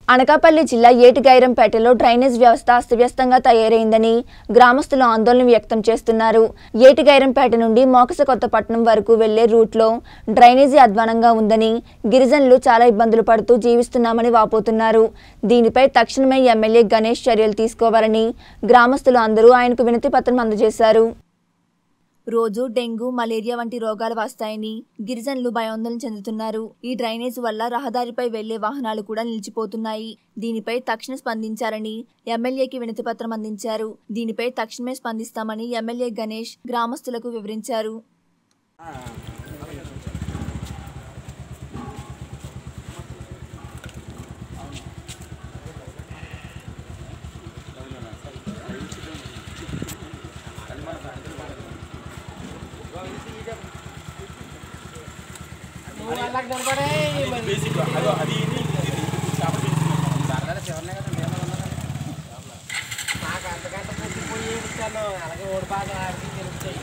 అనకాపల్లి జిల్లా ఏటిగైరంపేటలో డ్రైనేజ్ వ్యవస్థ అస్తవ్యస్తంగా తయారైందని గ్రామస్తులు ఆందోళన వ్యక్తం చేస్తున్నారు ఏటిగైరంపేట నుండి మోకసకొత్తపట్నం వరకు వెళ్లే రూట్లో డ్రైనేజీ అధ్వానంగా ఉందని గిరిజనులు చాలా ఇబ్బందులు పడుతూ జీవిస్తున్నామని వాపోతున్నారు దీనిపై తక్షణమే ఎమ్మెల్యే గణేష్ చర్యలు తీసుకోవాలని గ్రామస్తులు అందరూ ఆయనకు వినతి పత్రం అందజేశారు రోజు డెంగ్యూ మలేరియా వంటి రోగాలు వస్తాయని గిరిజనులు భయాందోళన చెందుతున్నారు ఈ డ్రైనేజ్ వల్ల రహదారిపై వెళ్లే వాహనాలు కూడా నిలిచిపోతున్నాయి దీనిపై తక్షణ స్పందించాలని ఎమ్మెల్యేకి వినతిపత్రం అందించారు దీనిపై తక్షణమే స్పందిస్తామని ఎమ్మెల్యే గణేష్ గ్రామస్తులకు వివరించారు నాకు అంతకంటే పుట్టిపోయి ఇచ్చాను అలాగే ఓడిపాక ఆడికి తెలుస్తాయి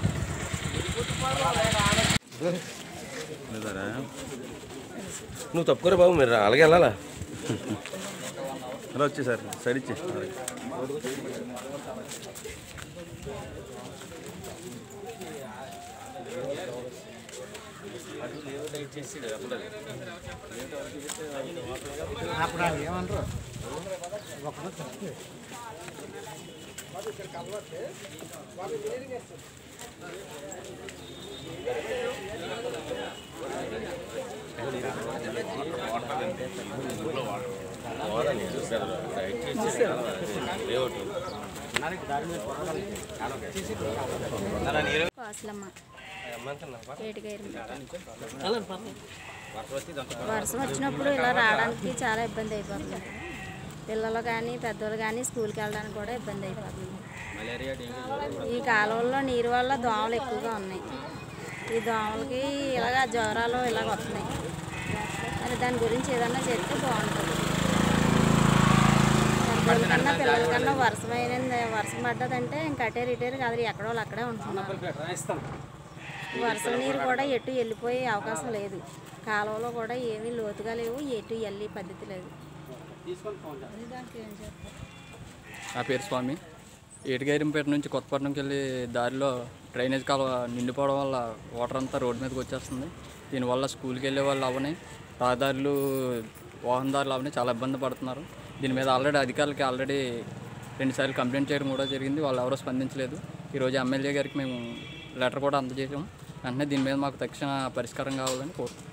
లేదరా నువ్వు తప్పుకోరా బాబు మీరు అలాగే వెళ్ళాలా అలా వచ్చే సార్ సైడ్ ఇచ్చే అప్పుడు అది ఏమనరు కోసలమ్మ ఏటిగైరు వర్షం వచ్చినప్పుడు ఇలా రావడానికి చాలా ఇబ్బంది అయిపోతుంది పిల్లలు కానీ పెద్దలు కానీ స్కూల్కి వెళ్ళడానికి కూడా ఇబ్బంది అయిపోతుంది ఈ కాలువల్లో నీరు వల్ల దోమలు ఎక్కువగా ఉన్నాయి ఈ దోమలకి ఇలాగ జ్వరాలు ఇలాగ వస్తున్నాయి మరి దాని గురించి ఏదన్నా చెప్తే బాగుంటుంది పెద్దల కన్నా పిల్లల కన్నా వర్షం అయిన వర్షం పడ్డదంటే ఇంకా అటేరు ఇటేరు కాదు ఎక్కడో వాళ్ళు అక్కడే ఉంటున్నారు వర్షం నీరు కూడా ఎటు వెళ్ళిపోయే అవకాశం లేదు కాలువలో కూడా ఏమీ లోతుగా లేవు ఎటు వెళ్ళే పద్ధతి లేదు నా పేరు స్వామి ఏటిగైరంపేట నుంచి కొత్తపట్నంకి వెళ్ళి దారిలో డ్రైనేజ్ కాలువ నిండిపోవడం వల్ల వాటర్ అంతా రోడ్డు మీదకి వచ్చేస్తుంది దీనివల్ల స్కూల్కి వెళ్ళే వాళ్ళు అవని రహదారులు వాహనదారులు అవని చాలా ఇబ్బంది పడుతున్నారు దీని మీద ఆల్రెడీ అధికారులకి ఆల్రెడీ రెండుసార్లు కంప్లైంట్ చేయడం కూడా జరిగింది వాళ్ళు ఎవరో స్పందించలేదు ఈరోజు ఎమ్మెల్యే గారికి మేము లెటర్ కూడా అందజేసాము వెంటనే దీని మీద మాకు తక్షణ పరిష్కారం కావాలని కోరుతున్నాం